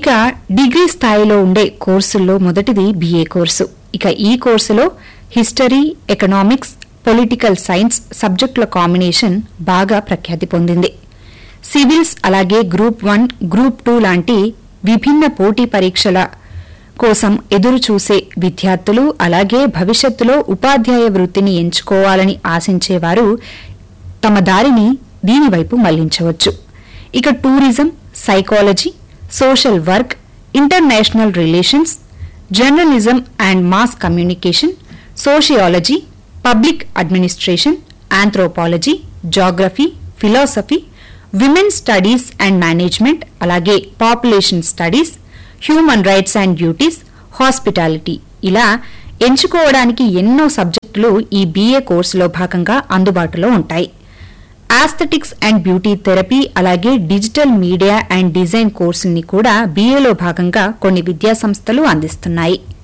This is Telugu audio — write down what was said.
ఇక డిగ్రీ స్థాయిలో ఉండే కోర్సుల్లో మొదటిది బీఏ కోర్సు ఇక ఈ కోర్సులో హిస్టరీ ఎకనామిక్స్ పొలిటికల్ సైన్స్ సబ్జెక్టుల కాంబినేషన్ బాగా ప్రఖ్యాతి పొందింది సివిల్స్ అలాగే గ్రూప్ వన్ గ్రూప్ టూ లాంటి విభిన్న పోటీ పరీక్షల కోసం ఎదురు చూసే విద్యార్థులు అలాగే భవిష్యత్తులో ఉపాధ్యాయ వృత్తిని ఎంచుకోవాలని ఆశించేవారు తమ దారిని దీనివైపు మళ్లించవచ్చు ఇక tourism psychology social work international relations journalism and mass communication sociology public administration anthropology geography philosophy women studies and management అలాగే population studies human rights and duties hospitality ఇలా ఎంచుకోవడానికి ఎన్నో సబ్జెక్టులు ఈ బీఏ కోర్సులో భాగంగా అందుబాటులో ఉంటాయి ఆస్థెటిక్స్ అండ్ బ్యూటీ థెరపీ అలాగే డిజిటల్ మీడియా అండ్ డిజైన్ కోర్సుల్ని కూడా బీఏలో భాగంగా కొన్ని విద్యాసంస్థలు అందిస్తున్నాయి